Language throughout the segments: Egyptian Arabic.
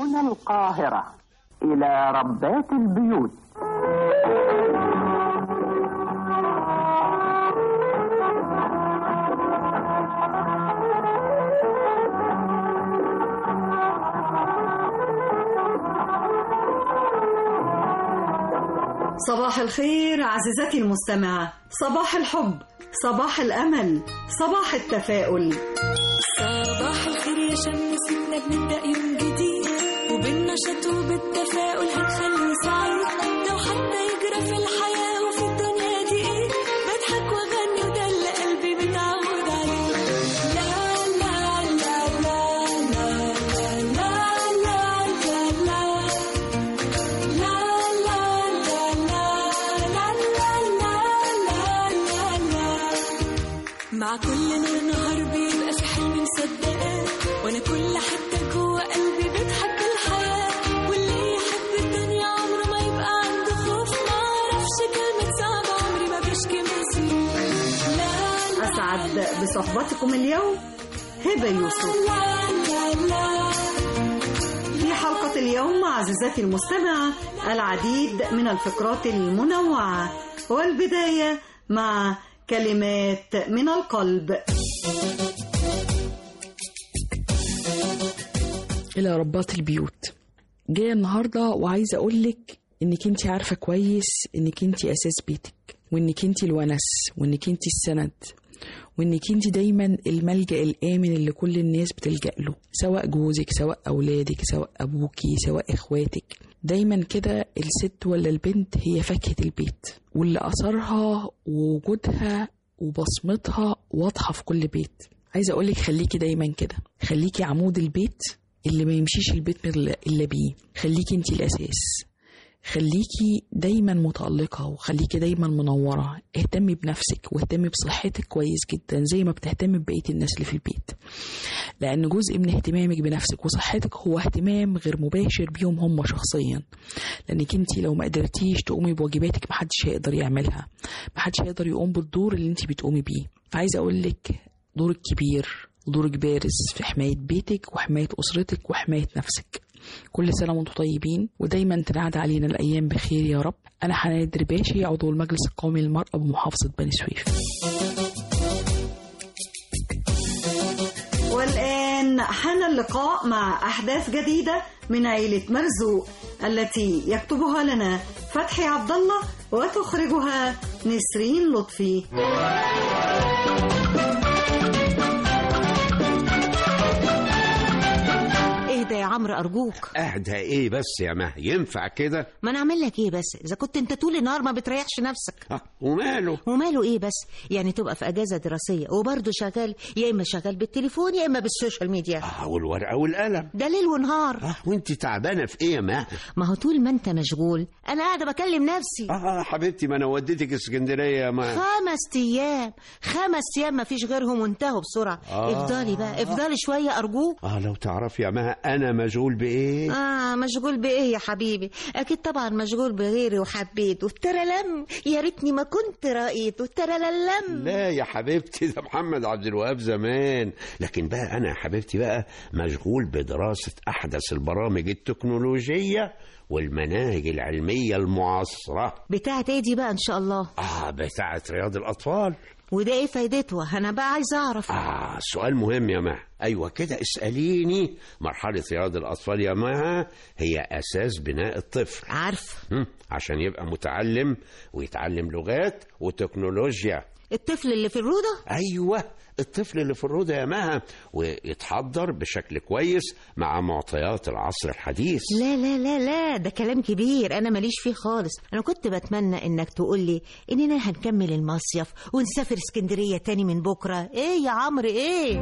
هنا القاهرة إلى ربات البيوت صباح الخير عزيزتي المستمعة صباح الحب صباح الأمل صباح التفاؤل صباح الخير يا شمسنا بنبدأ يوم جديد وبالنشاط وبالتفاؤل هنخلي سعيد لو حتى يجرى في الحياة وفي الدنيا دي ايه بضحك واغني وده اللي قلبي متعود عليه لا لا لا لا لا لا لا لا لا لا لا لا لا لا لا مع كل نور نهار بيبقى في حلم مصدقاه وانا كل حته جوه قلبي بتحب الحياه واللي يحب الدنيا عمره ما يبقى عنده خوف ما اعرفش كلمه صعبه عمري ما بشكي من لا لا أسعد بصحبتكم اليوم هبة يوسف لا لا لا في حلقة اليوم عزيزتي المستمعة العديد من الفقرات المنوعة والبداية مع كلمات من القلب إلى ربات البيوت جاية النهاردة وعايزة أقولك إنك أنت عارفة كويس إنك أنت أساس بيتك وإنك أنت الونس وإنك أنت السند وإنك أنت دايما الملجأ الآمن اللي كل الناس بتلجأ له سواء جوزك سواء أولادك سواء أبوكي سواء إخواتك دايما كده الست ولا البنت هي فاكهة البيت واللي أثرها ووجودها وبصمتها واضحة في كل بيت عايزة أقولك خليكي دايما كده خليكي عمود البيت اللي ما يمشيش البيت إلا إلا بيه خليكي انتي الأساس خليكي دايما متألقة وخليكي دايما منورة اهتمي بنفسك واهتمي بصحتك كويس جدا زي ما بتهتمي ببقية الناس اللي في البيت لأن جزء من اهتمامك بنفسك وصحتك هو اهتمام غير مباشر بيهم هم شخصيا لأنك انت لو ما قدرتيش تقومي بواجباتك محدش هيقدر يعملها محدش هيقدر يقوم بالدور اللي انت بتقومي بيه فعايزة أقولك دورك كبير ودورك بارز في حماية بيتك وحماية أسرتك وحماية نفسك كل سنة وانتم طيبين ودايما تنعاد علينا الأيام بخير يا رب أنا حنان الدرباشي عضو المجلس القومي للمرأة بمحافظة بني سويف والآن حان اللقاء مع أحداث جديدة من عيلة مرزوق التي يكتبها لنا فتحي عبد الله وتخرجها نسرين لطفي اهدى يا عمرو ارجوك اهدى ايه بس يا مه ينفع كده ما انا اعمل لك ايه بس اذا كنت انت طول النهار ما بتريحش نفسك ها وماله وماله ايه بس يعني تبقى في اجازه دراسيه وبرضه شغال يا اما شغال بالتليفون يا اما بالسوشيال ميديا اه والورقه والقلم ده ليل ونهار اه وانت تعبانه في ايه يا مه ما هو طول ما انت مشغول انا قاعده بكلم نفسي اه حبيبتي ما انا وديتك اسكندريه يا مه خمس ايام خمس ايام ما فيش غيرهم وانتهوا بسرعه آه. افضلي بقى افضلي شويه ارجوك اه لو تعرفي يا مه انا مشغول بايه اه مشغول بايه يا حبيبي اكيد طبعا مشغول بغيري وحبيته ترلم يا ريتني ما كنت رايته ترللم لا يا حبيبتي ده محمد عبد الوهاب زمان لكن بقى انا يا حبيبتي بقى مشغول بدراسه احدث البرامج التكنولوجيه والمناهج العلميه المعاصره بتاعت ايه دي بقى ان شاء الله اه بتاعه رياض الاطفال وده ايه فايدته انا بقى عايزه اعرف آه سؤال مهم يا مها أيوة كده اسأليني مرحلة رياض الأطفال يا مها هي أساس بناء الطفل عارف هم، عشان يبقى متعلم ويتعلم لغات وتكنولوجيا الطفل اللي في الروضه أيوة الطفل اللي في الروضة يا مها ويتحضر بشكل كويس مع معطيات العصر الحديث لا لا لا لا ده كلام كبير انا ماليش فيه خالص انا كنت بتمنى انك تقول لي اننا هنكمل المصيف ونسافر اسكندريه تاني من بكره ايه يا عمرو ايه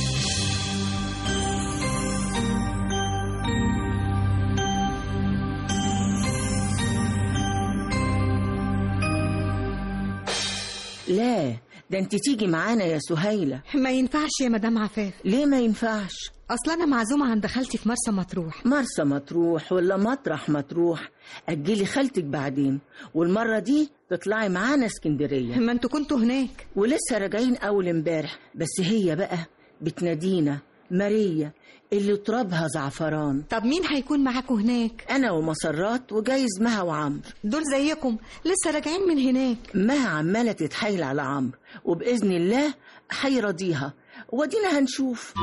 لا ده انت تيجي معانا يا سهيلة ما ينفعش يا مدام عفاف ليه ما ينفعش اصل انا معزومه عند خالتي في مرسى مطروح مرسى مطروح ولا مطرح مطروح أجلي خالتك بعدين والمرة دي تطلعي معانا اسكندرية ما انتوا كنتوا هناك ولسه راجعين أول امبارح بس هي بقى بتنادينا ماريا اللي ترابها زعفران طب مين هيكون معاكوا هناك أنا ومسرات وجايز مها وعمرو دول زيكم لسه راجعين من هناك مها عمالة تتحايل على عمرو وبإذن الله هيرضيها ودينا هنشوف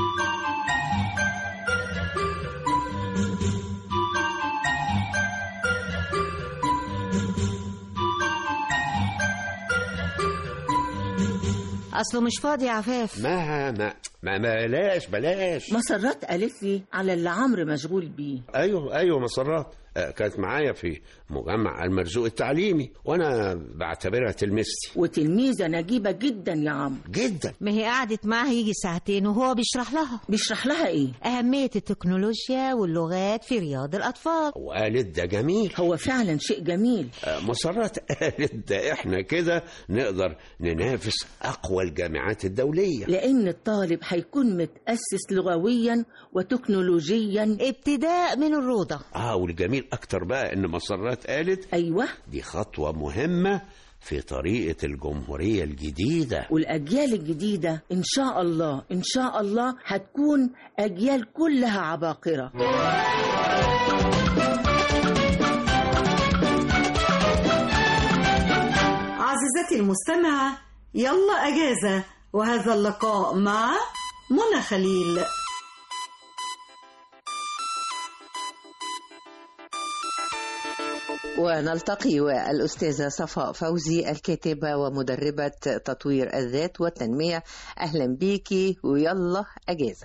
اصله مش فاضي يا عفاف ما ما ما بلاش بلاش مسرات قالت لي على اللي عمرو مشغول بيه ايوه ايوه مسرات آه، كانت معايا في مجمع المرزوق التعليمي وانا بعتبرها تلميذتي وتلميذة نجيبة جدا يا عمرو جدا ما هي قعدت معاها يجي ساعتين وهو بيشرح لها بيشرح لها ايه أهمية التكنولوجيا واللغات في رياض الأطفال وقالت ده جميل هو فعلا شيء جميل آه، مسرات قالت ده احنا كده نقدر ننافس اقوى الجامعات الدوليه لأن الطالب هيكون متأسس لغويا وتكنولوجيا ابتداء من الروضة اه والجميل اكتر بقى ان مسرات قالت أيوة دي خطوه مهمه في طريقه الجمهوريه الجديده والأجيال الجديدة إن شاء الله إن شاء الله هتكون أجيال كلها عباقرة عزيزتي المستمعة يلا أجازة وهذا اللقاء مع منى خليل ونلتقي والأستاذة صفاء فوزي الكاتبة ومدربة تطوير الذات والتنمية أهلا بيكي ويلا أجازة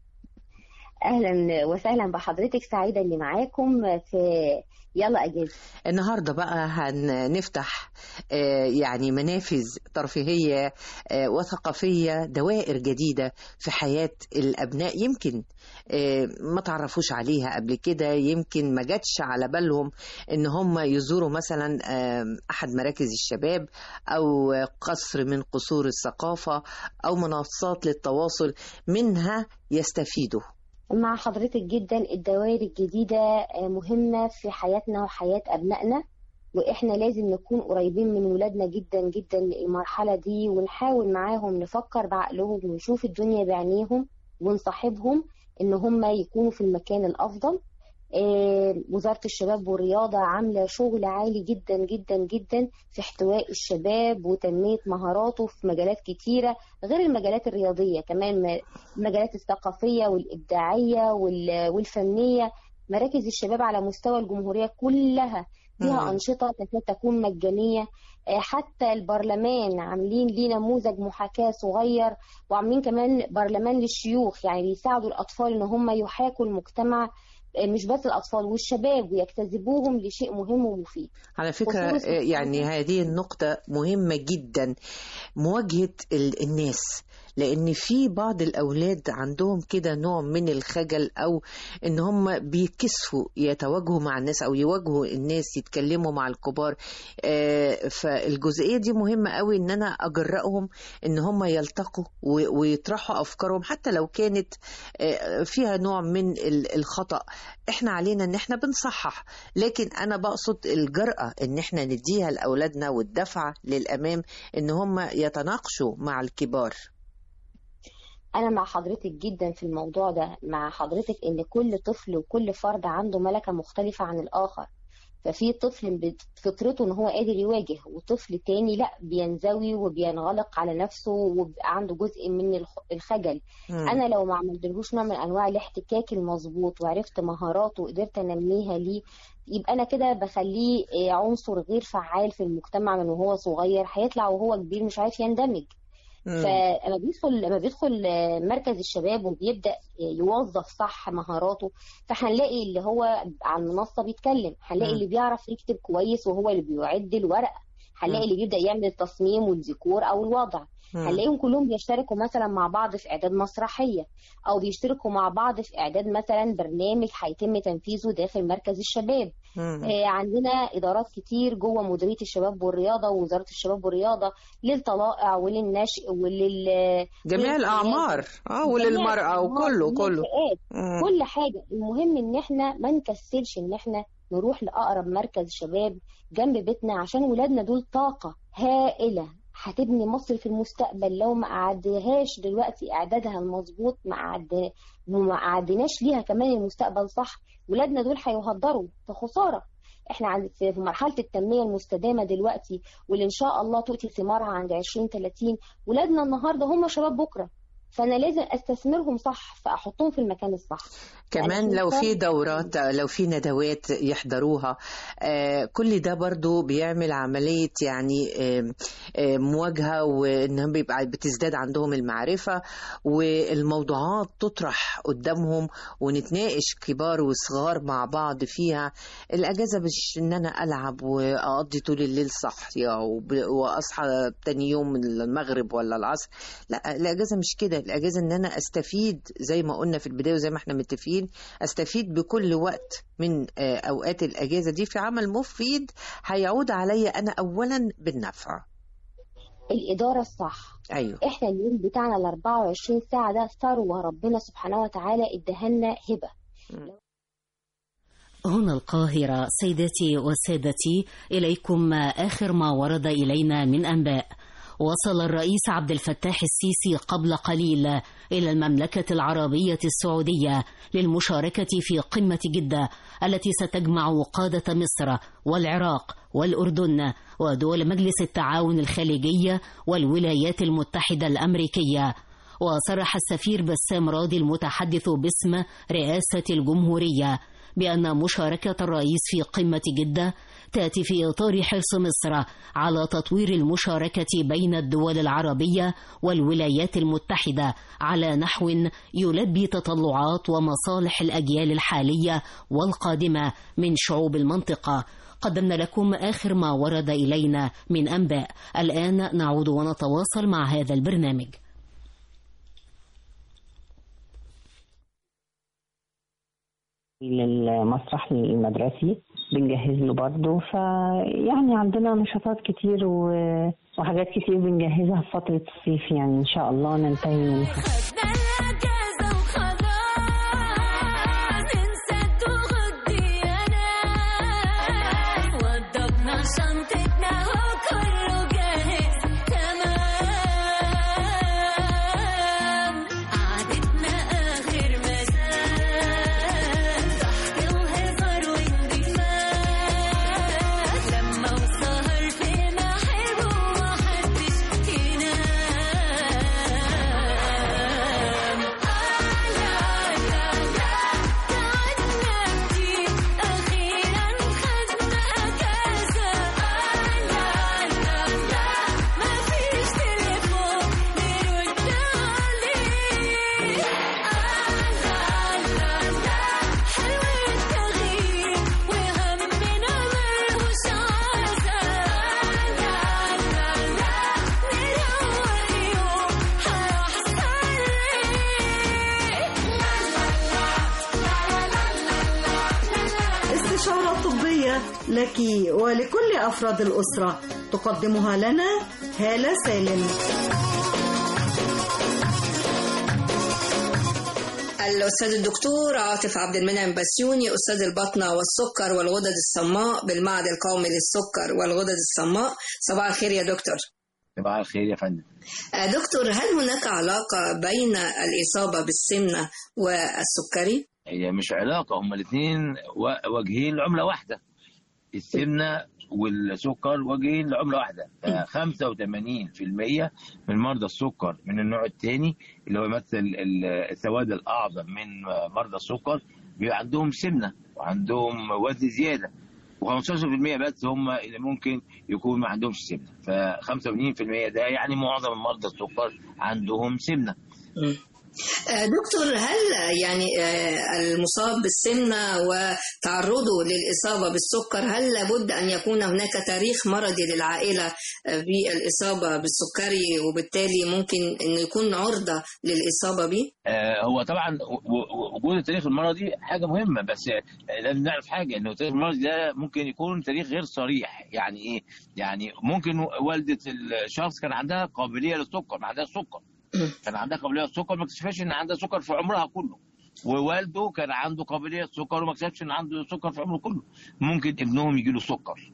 اهلا وسهلا بحضرتك سعيده اللي معاكم في يلا اجازه النهاردة بقى هنفتح آه، يعني منافذ ترفيهية آه، وثقافية دوائر جديدة في حياة الأبناء يمكن آه، ما تعرفوش عليها قبل كده يمكن ما جاتش على بالهم ان هم يزوروا مثلا آه، احد مراكز الشباب او قصر من قصور الثقافة او منصات للتواصل منها يستفيدوا مع حضرتك جدا الدوائر الجديده مهمه في حياتنا وحياه ابنائنا واحنا لازم نكون قريبين من ولادنا جدا جدا المرحله دي ونحاول معاهم نفكر بعقلهم ونشوف الدنيا بعينيهم ونصاحبهم ان هم يكونوا في المكان الافضل آه، وزارة الشباب والرياضة عاملة شغل عالي جدا جدا جدا في احتواء الشباب وتنمية مهاراته في مجالات كتيرة غير المجالات الرياضية كمان م- المجالات الثقافية والإبداعية وال- والفنية مراكز الشباب على مستوى الجمهورية كلها فيها مم. أنشطة تكاد تكون مجانية آه، حتى البرلمان عاملين ليه نموذج محاكاة صغير وعاملين كمان برلمان للشيوخ يعني بيساعدوا الأطفال إن هم يحاكوا المجتمع آه، مش بس الأطفال والشباب ويجتذبوهم لشيء مهم ومفيد على فكرة خصوصاً- آه، يعني هذه النقطة مهمة جدا مواجهة ال- الناس لأن في بعض الأولاد عندهم كده نوع من الخجل أو إن هم بيتكسفوا يتواجهوا مع الناس أو يواجهوا الناس يتكلموا مع الكبار آه، فالجزئية دي مهمة قوي إن أنا أجرأهم إن هم يلتقوا و- ويطرحوا أفكارهم حتى لو كانت آه، فيها نوع من ال- الخطأ إحنا علينا إن إحنا بنصحح لكن انا بقصد الجرأة ان احنا نديها لاولادنا والدفعة للامام ان هم يتناقشوا مع الكبار أنا مع حضرتك جدا في الموضوع ده مع حضرتك إن كل طفل وكل فرد عنده ملكة مختلفة عن الآخر ففي طفل بت- فطرته إن هو قادر يواجه وطفل تاني لأ بينزوي وبينغلق على نفسه وبيبقى عنده جزء من الخ- الخجل مم. أنا لو ما عملتلهوش نوع من أنواع الاحتكاك المظبوط وعرفت مهاراته وقدرت أنميها ليه يبقى أنا كده بخليه آه، عنصر غير فعال في المجتمع من وهو صغير هيطلع وهو كبير مش عارف يندمج مم. فلما بيدخل لما بيدخل آه، مركز الشباب وبيبدا يوظف صح مهاراته فهنلاقي اللي هو على المنصه بيتكلم هنلاقي مم. اللي بيعرف يكتب كويس وهو اللي بيعد الورقه هنلاقي مم. اللي بيبدا يعمل التصميم والديكور او الوضع مم. هنلاقيهم كلهم بيشتركوا مثلا مع بعض في اعداد مسرحيه او بيشتركوا مع بعض في اعداد مثلا برنامج هيتم تنفيذه داخل مركز الشباب مم. آه، عندنا ادارات كتير جوه مديريه الشباب والرياضه ووزاره الشباب والرياضه للطلائع وللنشء ولل جميع وللقيادة. الاعمار اه جميع وللمرأة الأعمار وكله كله والفئات. مم. كل حاجه المهم ان احنا ما نكسلش ان احنا نروح لاقرب مركز شباب جنب بيتنا عشان ولادنا دول طاقه هائله هتبني مصر في المستقبل لو ما قعدناهاش دلوقتي اعدادها المظبوط ما قعد ما قعدناش ليها كمان المستقبل صح ولادنا دول هيهدروا في خساره احنا عند في مرحله التنميه المستدامه دلوقتي واللي ان شاء الله تؤتي ثمارها عند 20 30 ولادنا النهارده هم شباب بكره فانا لازم استثمرهم صح فاحطهم في المكان الصح كمان لو في دورات لو في ندوات يحضروها آه، كل ده برضو بيعمل عملية يعني آه، آه، مواجهة وانهم بيبقى بتزداد عندهم المعرفة والموضوعات تطرح قدامهم ونتناقش كبار وصغار مع بعض فيها الأجازة مش ان انا ألعب وأقضي طول الليل صاحية وب- وأصحى تاني يوم المغرب ولا العصر لا الأجازة مش كده الأجازة ان انا استفيد زي ما قلنا في البداية وزي ما احنا متفقين استفيد بكل وقت من آه، اوقات الاجازه دي في عمل مفيد هيعود عليا انا اولا بالنفع الاداره الصح ايوه احنا اليوم بتاعنا ال 24 ساعه ده ثروه ربنا سبحانه وتعالى ادهنا هبه هنا القاهرة سيداتي وسادتي إليكم آخر ما ورد إلينا من أنباء وصل الرئيس عبد الفتاح السيسي قبل قليل إلى المملكة العربية السعودية للمشاركة في قمة جدة التي ستجمع قادة مصر والعراق والأردن ودول مجلس التعاون الخليجي والولايات المتحدة الأمريكية وصرح السفير بسام راضي المتحدث باسم رئاسة الجمهورية بأن مشاركة الرئيس في قمة جدة تأتي في إطار حرص مصر على تطوير المشاركة بين الدول العربية والولايات المتحدة على نحو يلبي تطلعات ومصالح الأجيال الحالية والقادمة من شعوب المنطقة قدمنا لكم آخر ما ورد إلينا من أنباء الآن نعود ونتواصل مع هذا البرنامج للمسرح المدرسي بنجهز له برضه فيعني عندنا نشاطات كتير و... وحاجات كتير بنجهزها في فترة الصيف يعني إن شاء الله ننتهي منها وضبنا شنطتنا وكله جاهز تمام قعدتنا آخر مساء ضحك وهزار واندماج لما وسهر في محب ومحدش ينام لا لا لا تعبنا كتير أخيرا خدنا أجازة لا لا لا مفيش تليفون نرد عليه لا لا لا حلو التغيير وهمنا ملهوش عازة لا لا لا نروق يوم استشارة طبية لك ولكل أفراد الأسرة تقدمها لنا هالة سالم الأستاذ الدكتور عاطف عبد المنعم بسيوني أستاذ البطنة والسكر والغدد الصماء بالمعهد القومي للسكر والغدد الصماء صباح الخير يا دكتور صباح الخير يا فندم آه، دكتور هل هناك علاقة بين الإصابة بالسمنة والسكري؟ هي مش علاقة هما الاثنين وجهين لعملة واحدة السمنة والسكر وجهين لعملة واحدة ف 85% من مرضى السكر من النوع الثاني اللي هو يمثل ال- السواد الأعظم من مرضى السكر بيبقى عندهم سمنة وعندهم وزن زيادة و15% بس هم اللي ممكن يكون ما عندهمش سمنة ف 85% ده يعني معظم مرضى السكر عندهم سمنة آه، دكتور هل يعني آه، المصاب بالسمنة وتعرضه للإصابة بالسكر هل لابد أن يكون هناك تاريخ مرضي للعائلة آه، بالإصابة بالسكري وبالتالي ممكن أنه يكون عرضة للإصابة به؟ آه، هو طبعا و- و- وجود التاريخ المرضي حاجه مهمه بس آه، لازم نعرف حاجه انه التاريخ المرضي ده ممكن يكون تاريخ غير صريح يعني ايه؟ يعني ممكن والده الشخص كان عندها قابليه للسكر ما عندهاش سكر كان عندها قابليه للسكر ما اكتشفش ان عندها سكر في عمرها كله ووالده كان عنده قابليه للسكر وما اكتشفش ان عنده سكر في عمره كله ممكن ابنهم يجي له سكر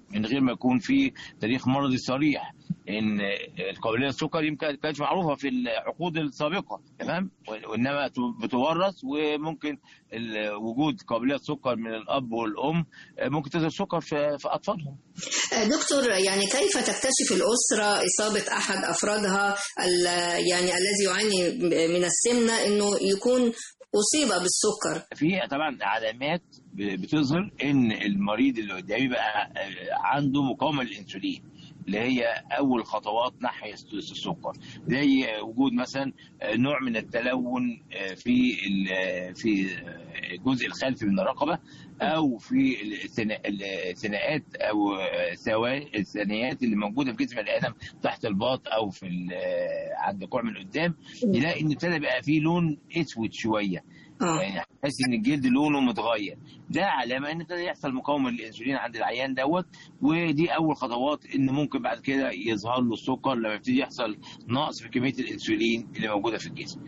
من غير ما يكون في تاريخ مرضي صريح ان القابليه للسكر يمكن كانت معروفه في العقود السابقه تمام وانما بتورث وممكن ال- وجود قابليه سكر من الاب والام ممكن تظهر سكر في في اطفالهم دكتور يعني كيف تكتشف الأسرة إصابة أحد أفرادها ال- يعني الذي يعاني من السمنة إنه يكون أصيب بالسكر في طبعا علامات ب- بتظهر ان المريض اللي قدامي بقى آه، عنده مقاومه للانسولين اللي هي اول خطوات ناحيه السكر زي وجود مثلا آه، نوع من التلون آه، في ال- في آه، الجزء الخلفي من الرقبه او في الثنا- الثناءات او آه، سوا- الثنايات اللي موجوده في جسم الادم تحت الباط او في ال- آه، عند الكوع من قدام يلاقي ان ابتدى بقى فيه لون اسود شويه يعني تحس ان الجلد لونه متغير ده علامه ان ابتدى يحصل مقاومه للانسولين عند العيان دوت ودي اول خطوات ان ممكن بعد كده يظهر له السكر لما يبتدي يحصل نقص في كميه الانسولين اللي موجوده في الجسم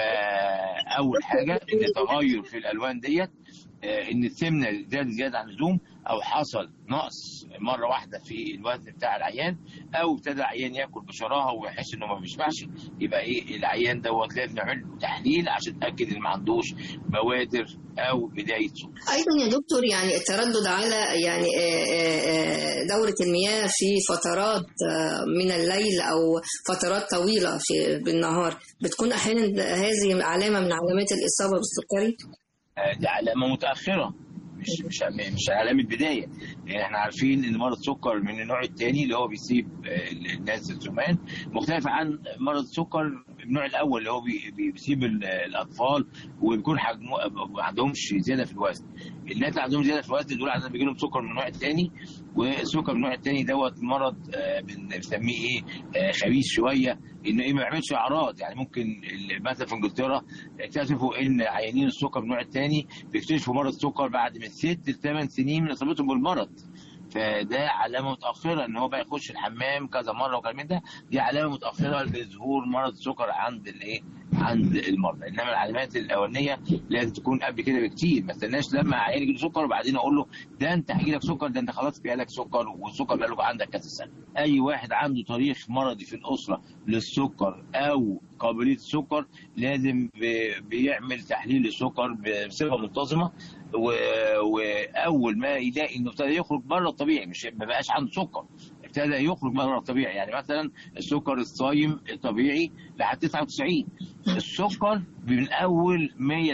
فاول حاجه ان تغير في الالوان ديت آه، ان السمنه زادت زياده عن اللزوم او حصل نقص مره واحده في الوزن بتاع العيان او ابتدى العيان ياكل بشراهه ويحس انه ما بيشبعش يبقى ايه العيان دوت لازم نعمل له تحليل عشان نتاكد ان ما عندوش بوادر او بدايه سكر أيضا يا دكتور يعني التردد على يعني آه، آه، آه، دورة المياه في فترات آه، من الليل أو فترات طويلة في بالنهار بتكون أحيانا هذه علامة من علامات الإصابة بالسكري آه، دي علامه متاخره مش مش مش علامه بدايه يعني احنا عارفين ان مرض السكر من النوع الثاني اللي هو بيصيب آه، الناس الزمان مختلف عن مرض السكر النوع الاول اللي هو بي- بي- بيصيب ال- الاطفال وبيكون حجمه ما عندهمش زياده في الوزن الناس اللي عندهم زياده في الوزن دول عندهم بيجي لهم سكر من النوع الثاني والسكر من النوع الثاني دوت مرض آه، بن- بنسميه ايه آه، خبيث شويه انه ايه ما يعملش اعراض يعني ممكن ال- مثلا في انجلترا اكتشفوا ان عيانين السكر من النوع الثاني بيكتشفوا مرض السكر بعد من ست لثمان سنين من اصابتهم بالمرض فده علامه متاخره ان هو بقى يخش الحمام كذا مره وكلام من ده دي علامه متاخره لظهور مرض السكر عند الايه عند المرضى انما العلامات الاولانيه لازم تكون قبل كده بكتير ما استناش لما عيان يجي له سكر وبعدين اقول له ده انت هيجي لك سكر ده انت خلاص بقى لك سكر والسكر بقى له عندك كذا سنه اي واحد عنده تاريخ مرضي في الاسره للسكر او قابليه السكر لازم بي- بيعمل تحليل السكر بصفه منتظمه و- واول ما يلاقي انه ابتدى يخرج بره الطبيعي مش ما بقاش عنده سكر ابتدى يخرج بره الطبيعي يعني مثلا السكر الصايم الطبيعي لحد 99 السكر من اول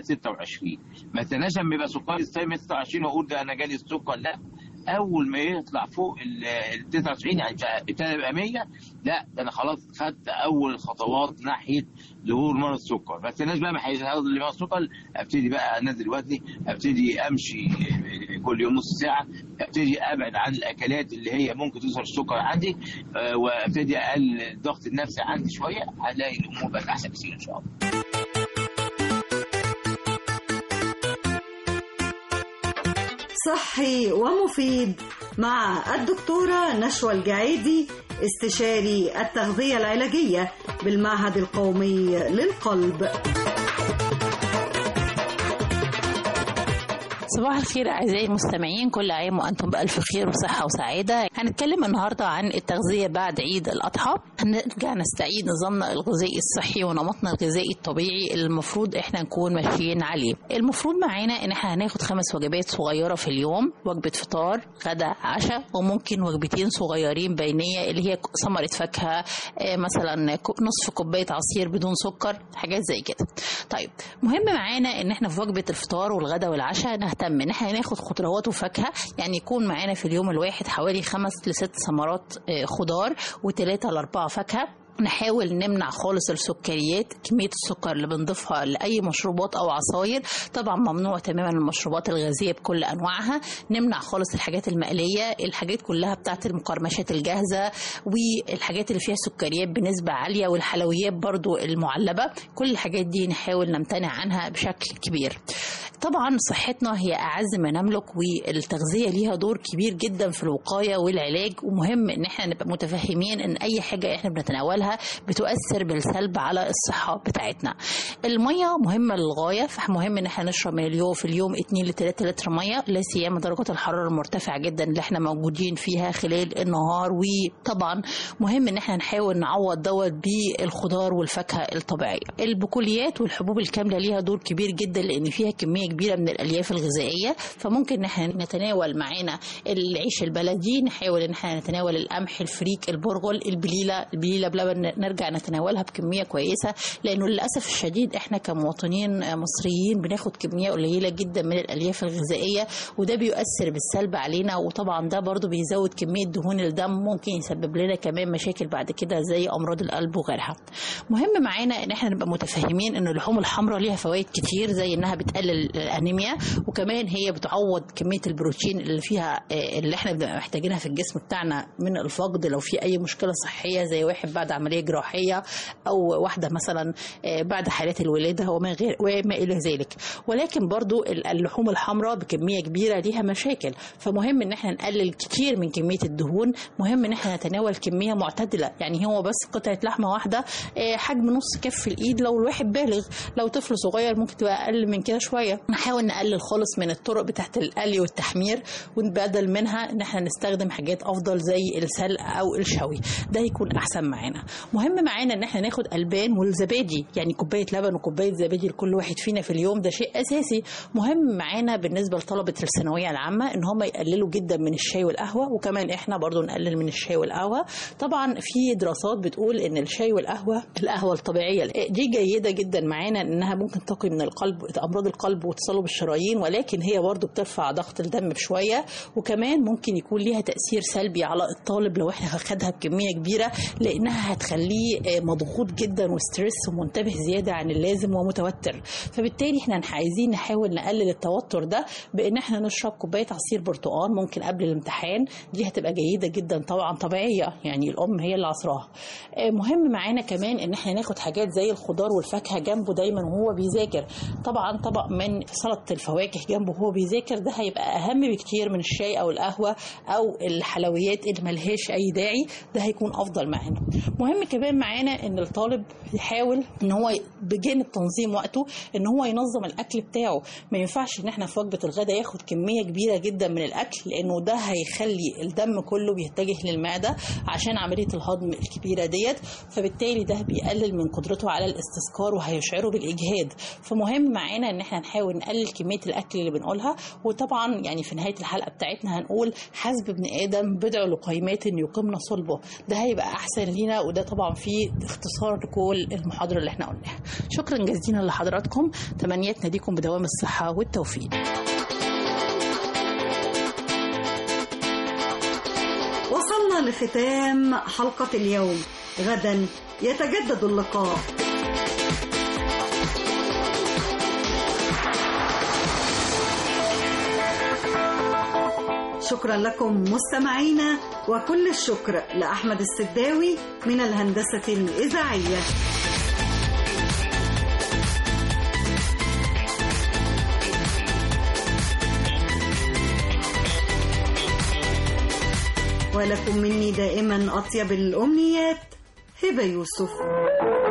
126 ما استناش لما يبقى سكري الصايم 126 واقول ده انا جالي السكر لا اول ما يطلع فوق ال ال 29 يعني ابتدى يبقى 100 لا ده انا خلاص خدت اول الخطوات ناحيه ظهور مرض السكر ما استناش بقى ما هيظهر لي مرض السكر ابتدي بقى انزل وزني ابتدي امشي كل يوم نص ساعه ابتدي ابعد عن الاكلات اللي هي ممكن تظهر السكر عندي آه، وابتدي اقلل الضغط النفسي عندي شويه هلاقي الامور بقت احسن كتير ان شاء الله صحي ومفيد مع الدكتورة نشوى الجعيدي استشاري التغذية العلاجية بالمعهد القومي للقلب صباح الخير أعزائي المستمعين كل عام وأنتم بألف خير وصحة وسعادة هنتكلم النهاردة عن التغذية بعد عيد الأضحى هنرجع نستعيد نظامنا الغذائي الصحي ونمطنا الغذائي الطبيعي اللي المفروض إحنا نكون ماشيين عليه المفروض معانا إن إحنا هناخد خمس وجبات صغيرة في اليوم وجبة فطار غدا عشاء وممكن وجبتين صغيرين بينية اللي هي ثمرة فاكهة آه، مثلا ك- نصف كوباية عصير بدون سكر حاجات زي كده طيب مهم معانا ان احنا في وجبه الفطار والغدا والعشاء نهتم ان احنا ناخد خضروات وفاكهه يعني يكون معانا في اليوم الواحد حوالي خمس لست ثمرات آه، خضار وثلاثه لاربعه فاكهه نحاول نمنع خالص السكريات كمية السكر اللي بنضيفها لأي مشروبات أو عصاير طبعا ممنوع تماما المشروبات الغازية بكل أنواعها نمنع خالص الحاجات المقلية الحاجات كلها بتاعت المقرمشات الجاهزة والحاجات اللي فيها سكريات بنسبة عالية والحلويات برضو المعلبة كل الحاجات دي نحاول نمتنع عنها بشكل كبير طبعا صحتنا هي اعز ما نملك والتغذيه ليها دور كبير جدا في الوقايه والعلاج ومهم ان احنا نبقى متفهمين ان اي حاجه احنا بنتناولها بتؤثر بالسلب على الصحه بتاعتنا الميه مهمه للغايه فمهم ان احنا نشرب من اليوم في اليوم 2 ل 3 لتر ميه لا سيما درجات الحراره المرتفعه جدا اللي احنا موجودين فيها خلال النهار وطبعا مهم ان احنا نحاول نعوض دوت بالخضار والفاكهه الطبيعيه البقوليات والحبوب الكامله ليها دور كبير جدا لان فيها كميه كبيره من الالياف الغذائيه فممكن ان احنا نتناول معانا العيش البلدي نحاول ان احنا نتناول القمح الفريك البرغل البليله البليله بلبن نرجع نتناولها بكميه كويسه لانه للاسف الشديد احنا كمواطنين مصريين بناخد كميه قليله جدا من الالياف الغذائيه وده بيؤثر بالسلب علينا وطبعا ده برضو بيزود كميه دهون الدم ممكن يسبب لنا كمان مشاكل بعد كده زي امراض القلب وغيرها مهم معانا ان احنا نبقى متفهمين ان اللحوم الحمراء ليها فوائد كتير زي انها بتقلل الانيميا وكمان هي بتعوض كميه البروتين اللي فيها اللي احنا بنبقى محتاجينها في الجسم بتاعنا من الفقد لو في اي مشكله صحيه زي واحد بعد عمليه جراحيه او واحده مثلا بعد حالات الولاده وما غير وما الى ذلك ولكن برضو اللحوم الحمراء بكميه كبيره ليها مشاكل فمهم ان احنا نقلل كتير من كميه الدهون مهم ان احنا نتناول كميه معتدله يعني هو بس قطعه لحمه واحده حجم نص كف الايد لو الواحد بالغ لو طفل صغير ممكن تبقى اقل من كده شويه نحاول نقلل خالص من الطرق بتاعت القلي والتحمير ونبدل منها ان احنا نستخدم حاجات افضل زي السلق او الشوي ده يكون احسن معانا مهم معانا ان احنا ناخد البان والزبادي يعني كوبايه لبن وكوبايه زبادي لكل واحد فينا في اليوم ده شيء اساسي مهم معانا بالنسبه لطلبه الثانويه العامه ان هم يقللوا جدا من الشاي والقهوه وكمان احنا برضو نقلل من الشاي والقهوه طبعا في دراسات بتقول ان الشاي والقهوه القهوه الطبيعيه دي جيده جدا معانا انها ممكن تقي من القلب امراض القلب وتصلب الشرايين ولكن هي برضو بترفع ضغط الدم بشويه وكمان ممكن يكون ليها تاثير سلبي على الطالب لو احنا خدها بكميه كبيره لانها هتخليه مضغوط جدا وستريس ومنتبه زياده عن اللازم ومتوتر فبالتالي احنا عايزين نحاول نقلل التوتر ده بان احنا نشرب كوبايه عصير برتقال ممكن قبل الامتحان دي هتبقى جيده جدا طبعا طبيعيه يعني الام هي اللي عصراها مهم معانا كمان ان احنا ناخد حاجات زي الخضار والفاكهه جنبه دايما وهو بيذاكر طبعا طبق من سلطه الفواكه جنبه وهو بيذاكر ده هيبقى اهم بكتير من الشاي او القهوه او الحلويات اللي ملهاش اي داعي ده هيكون افضل معانا مهم كمان معانا ان الطالب يحاول ان هو بجانب تنظيم وقته ان هو ينظم الاكل بتاعه ما ينفعش ان احنا في وجبه الغداء ياخد كميه كبيره جدا من الاكل لانه ده هيخلي الدم كله بيتجه للمعده عشان عمليه الهضم الكبيره ديت فبالتالي ده بيقلل من قدرته على الاستذكار وهيشعره بالاجهاد فمهم معانا ان احنا نحاول نقلل كميه الاكل اللي بنقولها وطبعا يعني في نهايه الحلقه بتاعتنا هنقول حسب ابن ادم بضع لقيمات يقمن صلبه ده هيبقى احسن لينا وده طبعا في اختصار لكل المحاضره اللي احنا قلناها شكرا جزيلا لحضراتكم تمنيات ناديكم بدوام الصحه والتوفيق وصلنا لختام حلقة اليوم غدا يتجدد اللقاء شكرا لكم مستمعينا وكل الشكر لأحمد السداوي من الهندسة الإذاعية ولكم مني دائما أطيب الأمنيات هبة يوسف